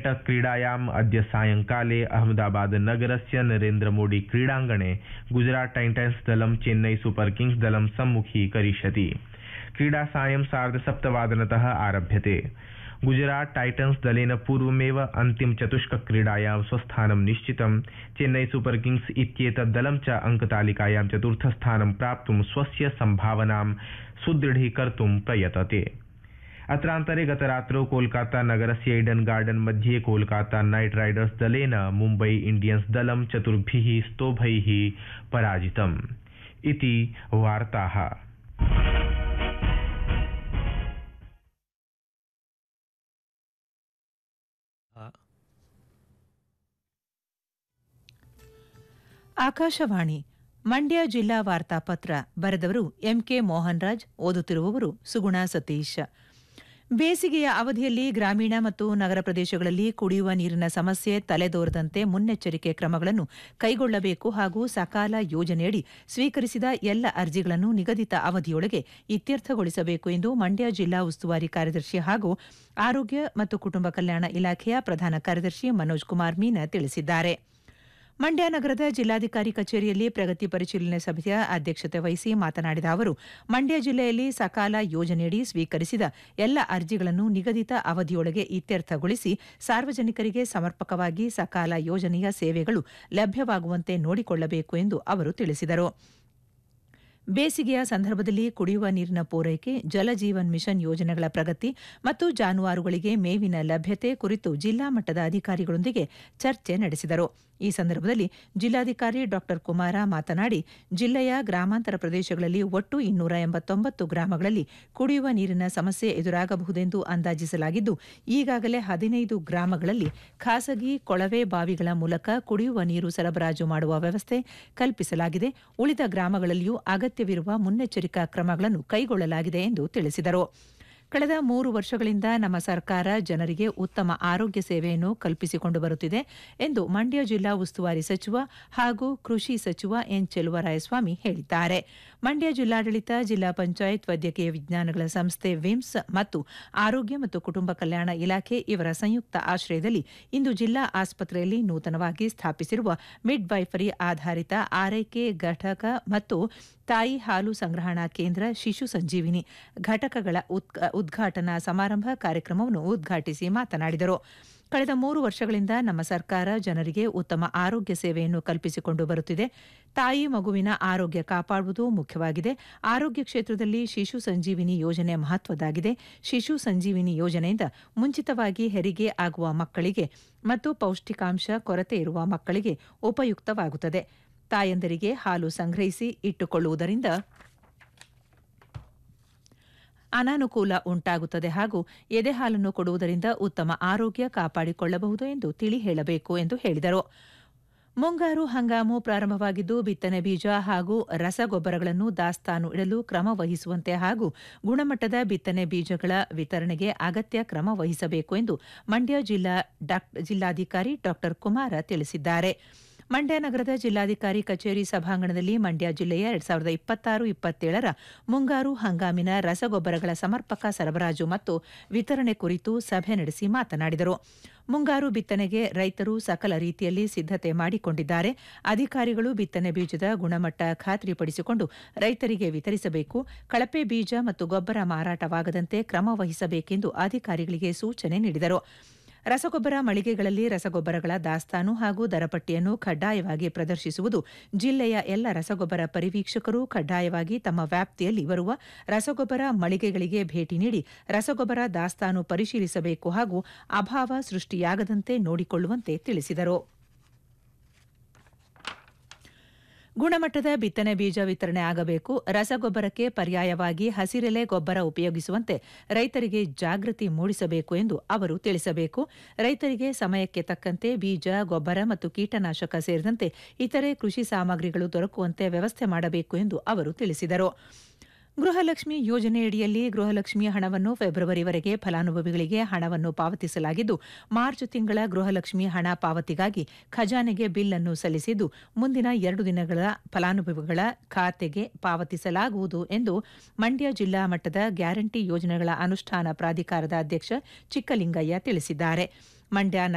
क्रीडायाम् अद्य सायंकाले अहमदाबादनगरस्य नरेन्द्रमोदी क्रीडाङ्गणे गुजरात टाइटन्स दलं चेन्नई सुपर किंग्स दलं सम्मुखीकरिष्यति क्रीडा सायं सार्धसप्तवादनतः आरभ्यते गुजरात टाइटन्स दलेन पूर्वमेव अन्तिम चतुष्क क्रीडायां स्वस्थानं निश्चितं चेन्नई सुपर किंग्स इत्येतत् दलं च अङ्कतालिकायां चतुर्थस्थानं प्राप्तुं स्वस्य सम्भावनां सुदृढीकर्तुं प्रयतते अत्रान्तरे गतरात्रौ कोलकाता नगरस्य ईडन गार्डन मध्ये कोलकाता नाइट राइडर्स दलेन मुम्बई इंडियन्स दलं चतुर्भिः स्तोभैः पराजितम् इति वार्ताः ಆಕಾಶವಾಣಿ ಮಂಡ್ಯ ಜಿಲ್ಲಾ ವಾರ್ತಾಪತ್ರ ಬರೆದವರು ಎಂಕೆ ಮೋಹನ್ ರಾಜ್ ಓದುತ್ತಿರುವವರು ಸುಗುಣ ಸತೀಶ್ ಬೇಸಿಗೆಯ ಅವಧಿಯಲ್ಲಿ ಗ್ರಾಮೀಣ ಮತ್ತು ನಗರ ಪ್ರದೇಶಗಳಲ್ಲಿ ಕುಡಿಯುವ ನೀರಿನ ಸಮಸ್ಯೆ ತಲೆದೋರದಂತೆ ಮುನ್ನೆಚ್ಚರಿಕೆ ಕ್ರಮಗಳನ್ನು ಕೈಗೊಳ್ಳಬೇಕು ಹಾಗೂ ಸಕಾಲ ಯೋಜನೆಯಡಿ ಸ್ವೀಕರಿಸಿದ ಎಲ್ಲ ಅರ್ಜಿಗಳನ್ನು ನಿಗದಿತ ಅವಧಿಯೊಳಗೆ ಇತ್ಯರ್ಥಗೊಳಿಸಬೇಕು ಎಂದು ಮಂಡ್ಯ ಜಿಲ್ಲಾ ಉಸ್ತುವಾರಿ ಕಾರ್ಯದರ್ಶಿ ಹಾಗೂ ಆರೋಗ್ಯ ಮತ್ತು ಕುಟುಂಬ ಕಲ್ಯಾಣ ಇಲಾಖೆಯ ಪ್ರಧಾನ ಕಾರ್ಯದರ್ಶಿ ಮನೋಜ್ ಕುಮಾರ್ ಮೀನಾ ತಿಳಿಸಿದ್ದಾರೆ ಮಂಡ್ಯ ನಗರದ ಜಿಲ್ಲಾಧಿಕಾರಿ ಕಚೇರಿಯಲ್ಲಿ ಪ್ರಗತಿ ಪರಿಶೀಲನೆ ಸಭೆಯ ಅಧ್ಯಕ್ಷತೆ ವಹಿಸಿ ಮಾತನಾಡಿದ ಅವರು ಮಂಡ್ಯ ಜಿಲ್ಲೆಯಲ್ಲಿ ಸಕಾಲ ಯೋಜನೆಯಡಿ ಸ್ವೀಕರಿಸಿದ ಎಲ್ಲ ಅರ್ಜಿಗಳನ್ನು ನಿಗದಿತ ಅವಧಿಯೊಳಗೆ ಇತ್ಯರ್ಥಗೊಳಿಸಿ ಸಾರ್ವಜನಿಕರಿಗೆ ಸಮರ್ಪಕವಾಗಿ ಸಕಾಲ ಯೋಜನೆಯ ಸೇವೆಗಳು ಲಭ್ಯವಾಗುವಂತೆ ನೋಡಿಕೊಳ್ಳಬೇಕು ಎಂದು ಅವರು ತಿಳಿಸಿದರು ಬೇಸಿಗೆಯ ಸಂದರ್ಭದಲ್ಲಿ ಕುಡಿಯುವ ನೀರಿನ ಪೂರೈಕೆ ಜಲಜೀವನ್ ಮಿಷನ್ ಯೋಜನೆಗಳ ಪ್ರಗತಿ ಮತ್ತು ಜಾನುವಾರುಗಳಿಗೆ ಮೇವಿನ ಲಭ್ಯತೆ ಕುರಿತು ಜಿಲ್ಲಾ ಮಟ್ಟದ ಅಧಿಕಾರಿಗಳೊಂದಿಗೆ ಚರ್ಚೆ ನಡೆಸಿದರು ಈ ಸಂದರ್ಭದಲ್ಲಿ ಜಿಲ್ಲಾಧಿಕಾರಿ ಡಾ ಕುಮಾರ ಮಾತನಾಡಿ ಜಿಲ್ಲೆಯ ಗ್ರಾಮಾಂತರ ಪ್ರದೇಶಗಳಲ್ಲಿ ಒಟ್ಟು ಇನ್ನೂರ ಎಂಬತ್ತೊಂಬತ್ತು ಗ್ರಾಮಗಳಲ್ಲಿ ಕುಡಿಯುವ ನೀರಿನ ಸಮಸ್ಯೆ ಎದುರಾಗಬಹುದೆಂದು ಅಂದಾಜಿಸಲಾಗಿದ್ದು ಈಗಾಗಲೇ ಹದಿನೈದು ಗ್ರಾಮಗಳಲ್ಲಿ ಖಾಸಗಿ ಕೊಳವೆ ಬಾವಿಗಳ ಮೂಲಕ ಕುಡಿಯುವ ನೀರು ಸರಬರಾಜು ಮಾಡುವ ವ್ಯವಸ್ಥೆ ಕಲ್ಪಿಸಲಾಗಿದೆ ಉಳಿದ ಗ್ರಾಮಗಳಲ್ಲಿಯೂ ಅಗತ್ಯವಿರುವ ಮುನ್ನೆಚ್ಚರಿಕಾ ಕ್ರಮಗಳನ್ನು ಕೈಗೊಳ್ಳಲಾಗಿದೆ ಎಂದು ತಿಳಿಸಿದರು ಕಳೆದ ಮೂರು ವರ್ಷಗಳಿಂದ ನಮ್ಮ ಸರ್ಕಾರ ಜನರಿಗೆ ಉತ್ತಮ ಆರೋಗ್ಯ ಸೇವೆಯನ್ನು ಕಲ್ಪಿಸಿಕೊಂಡು ಬರುತ್ತಿದೆ ಎಂದು ಮಂಡ್ಯ ಜಿಲ್ಲಾ ಉಸ್ತುವಾರಿ ಸಚಿವ ಹಾಗೂ ಕೃಷಿ ಸಚಿವ ಎನ್ ಚೆಲುವರಾಯಸ್ವಾಮಿ ಹೇಳಿದ್ದಾರೆ ಮಂಡ್ಯ ಜಿಲ್ಲಾಡಳಿತ ಜಿಲ್ಲಾ ಪಂಚಾಯತ್ ವೈದ್ಯಕೀಯ ವಿಜ್ಞಾನಗಳ ಸಂಸ್ಥೆ ವಿಮ್ಸ್ ಮತ್ತು ಆರೋಗ್ಯ ಮತ್ತು ಕುಟುಂಬ ಕಲ್ಯಾಣ ಇಲಾಖೆ ಇವರ ಸಂಯುಕ್ತ ಆಶ್ರಯದಲ್ಲಿ ಇಂದು ಜಿಲ್ಲಾ ಆಸ್ಪತ್ರೆಯಲ್ಲಿ ನೂತನವಾಗಿ ಸ್ಥಾಪಿಸಿರುವ ಮಿಡ್ ವೈಫರಿ ಆಧಾರಿತ ಆರೈಕೆ ಘಟಕ ಮತ್ತು ತಾಯಿ ಹಾಲು ಸಂಗ್ರಹಣಾ ಕೇಂದ್ರ ಶಿಶು ಸಂಜೀವಿನಿ ಘಟಕಗಳ ಉದ್ಘಾಟನಾ ಸಮಾರಂಭ ಕಾರ್ಯಕ್ರಮವನ್ನು ಉದ್ಘಾಟಿಸಿ ಮಾತನಾಡಿದರು ಕಳೆದ ಮೂರು ವರ್ಷಗಳಿಂದ ನಮ್ಮ ಸರ್ಕಾರ ಜನರಿಗೆ ಉತ್ತಮ ಆರೋಗ್ಯ ಸೇವೆಯನ್ನು ಕಲ್ಪಿಸಿಕೊಂಡು ಬರುತ್ತಿದೆ ತಾಯಿ ಮಗುವಿನ ಆರೋಗ್ಯ ಕಾಪಾಡುವುದು ಮುಖ್ಯವಾಗಿದೆ ಆರೋಗ್ಯ ಕ್ಷೇತ್ರದಲ್ಲಿ ಶಿಶು ಸಂಜೀವಿನಿ ಯೋಜನೆ ಮಹತ್ವದಾಗಿದೆ ಶಿಶು ಸಂಜೀವಿನಿ ಯೋಜನೆಯಿಂದ ಮುಂಚಿತವಾಗಿ ಹೆರಿಗೆ ಆಗುವ ಮಕ್ಕಳಿಗೆ ಮತ್ತು ಪೌಷ್ಟಿಕಾಂಶ ಕೊರತೆ ಇರುವ ಮಕ್ಕಳಿಗೆ ಉಪಯುಕ್ತವಾಗುತ್ತದೆ ತಾಯಂದರಿಗೆ ಹಾಲು ಸಂಗ್ರಹಿಸಿ ಇಟ್ಟುಕೊಳ್ಳುವುದರಿಂದ ಅನಾನುಕೂಲ ಉಂಟಾಗುತ್ತದೆ ಹಾಗೂ ಎದೆಹಾಲನ್ನು ಕೊಡುವುದರಿಂದ ಉತ್ತಮ ಆರೋಗ್ಯ ಕಾಪಾಡಿಕೊಳ್ಳಬಹುದು ಎಂದು ತಿಳಿ ಹೇಳಬೇಕು ಎಂದು ಹೇಳಿದರು ಮುಂಗಾರು ಹಂಗಾಮು ಪ್ರಾರಂಭವಾಗಿದ್ದು ಬಿತ್ತನೆ ಬೀಜ ಹಾಗೂ ರಸಗೊಬ್ಬರಗಳನ್ನು ದಾಸ್ತಾನು ಇಡಲು ಕ್ರಮ ವಹಿಸುವಂತೆ ಹಾಗೂ ಗುಣಮಟ್ಟದ ಬಿತ್ತನೆ ಬೀಜಗಳ ವಿತರಣೆಗೆ ಅಗತ್ಯ ಕ್ರಮ ವಹಿಸಬೇಕು ಎಂದು ಮಂಡ್ಯ ಜಿಲ್ಲಾಧಿಕಾರಿ ಡಾ ಕುಮಾರ ತಿಳಿಸಿದ್ದಾರೆ ಮಂಡ್ಯ ನಗರದ ಜಿಲ್ಲಾಧಿಕಾರಿ ಕಚೇರಿ ಸಭಾಂಗಣದಲ್ಲಿ ಮಂಡ್ಯ ಜಿಲ್ಲೆಯ ಎರಡ್ ಸಾವಿರದ ಇಪ್ಪತ್ತಾರು ಇಪ್ಪತ್ತೇಳರ ಮುಂಗಾರು ಹಂಗಾಮಿನ ರಸಗೊಬ್ಬರಗಳ ಸಮರ್ಪಕ ಸರಬರಾಜು ಮತ್ತು ವಿತರಣೆ ಕುರಿತು ಸಭೆ ನಡೆಸಿ ಮಾತನಾಡಿದರು ಮುಂಗಾರು ಬಿತ್ತನೆಗೆ ರೈತರು ಸಕಲ ರೀತಿಯಲ್ಲಿ ಸಿದ್ದತೆ ಮಾಡಿಕೊಂಡಿದ್ದಾರೆ ಅಧಿಕಾರಿಗಳು ಬಿತ್ತನೆ ಬೀಜದ ಗುಣಮಟ್ಟ ಖಾತ್ರಿಪಡಿಸಿಕೊಂಡು ರೈತರಿಗೆ ವಿತರಿಸಬೇಕು ಕಳಪೆ ಬೀಜ ಮತ್ತು ಗೊಬ್ಬರ ಮಾರಾಟವಾಗದಂತೆ ಕ್ರಮ ವಹಿಸಬೇಕೆಂದು ಅಧಿಕಾರಿಗಳಿಗೆ ಸೂಚನೆ ನೀಡಿದರು ರಸಗೊಬ್ಬರ ಮಳಿಗೆಗಳಲ್ಲಿ ರಸಗೊಬ್ಬರಗಳ ದಾಸ್ತಾನು ಹಾಗೂ ದರಪಟ್ಟಿಯನ್ನು ಕಡ್ಡಾಯವಾಗಿ ಪ್ರದರ್ಶಿಸುವುದು ಜಿಲ್ಲೆಯ ಎಲ್ಲ ರಸಗೊಬ್ಬರ ಪರಿವೀಕ್ಷಕರು ಕಡ್ಡಾಯವಾಗಿ ತಮ್ಮ ವ್ಯಾಪ್ತಿಯಲ್ಲಿ ಬರುವ ರಸಗೊಬ್ಬರ ಮಳಿಗೆಗಳಿಗೆ ಭೇಟಿ ನೀಡಿ ರಸಗೊಬ್ಬರ ದಾಸ್ತಾನು ಪರಿಶೀಲಿಸಬೇಕು ಹಾಗೂ ಅಭಾವ ಸೃಷ್ಟಿಯಾಗದಂತೆ ನೋಡಿಕೊಳ್ಳುವಂತೆ ತಿಳಿಸಿದರು ಗುಣಮಟ್ಟದ ಬಿತ್ತನೆ ಬೀಜ ವಿತರಣೆ ಆಗಬೇಕು ರಸಗೊಬ್ಬರಕ್ಕೆ ಪರ್ಯಾಯವಾಗಿ ಹಸಿರೆಲೆ ಗೊಬ್ಬರ ಉಪಯೋಗಿಸುವಂತೆ ರೈತರಿಗೆ ಜಾಗೃತಿ ಮೂಡಿಸಬೇಕು ಎಂದು ಅವರು ತಿಳಿಸಬೇಕು ರೈತರಿಗೆ ಸಮಯಕ್ಕೆ ತಕ್ಕಂತೆ ಬೀಜ ಗೊಬ್ಬರ ಮತ್ತು ಕೀಟನಾಶಕ ಸೇರಿದಂತೆ ಇತರೆ ಕೃಷಿ ಸಾಮಗ್ರಿಗಳು ದೊರಕುವಂತೆ ವ್ಯವಸ್ಥೆ ಮಾಡಬೇಕು ಎಂದು ಅವರು ತಿಳಿಸಿದರು ಗೃಹಲಕ್ಷ್ಮಿ ಯೋಜನೆಯಡಿಯಲ್ಲಿ ಗೃಹಲಕ್ಷ್ಮಿ ಹಣವನ್ನು ಫೆಬ್ರವರಿವರೆಗೆ ಫಲಾನುಭವಿಗಳಿಗೆ ಹಣವನ್ನು ಪಾವತಿಸಲಾಗಿದ್ದು ಮಾರ್ಚ್ ತಿಂಗಳ ಗೃಹಲಕ್ಷ್ಮಿ ಹಣ ಪಾವತಿಗಾಗಿ ಖಜಾನೆಗೆ ಬಿಲ್ ಅನ್ನು ಸಲ್ಲಿಸಿದ್ದು ಮುಂದಿನ ಎರಡು ದಿನಗಳ ಫಲಾನುಭವಿಗಳ ಖಾತೆಗೆ ಪಾವತಿಸಲಾಗುವುದು ಎಂದು ಮಂಡ್ಯ ಜಿಲ್ಲಾ ಮಟ್ಟದ ಗ್ಯಾರಂಟಿ ಯೋಜನೆಗಳ ಅನುಷ್ಠಾನ ಪ್ರಾಧಿಕಾರದ ಅಧ್ಯಕ್ಷ ಚಿಕ್ಕಲಿಂಗಯ್ಯ ತಿಳಿಸಿದ್ದಾರೆ ಮಂಡ್ಯ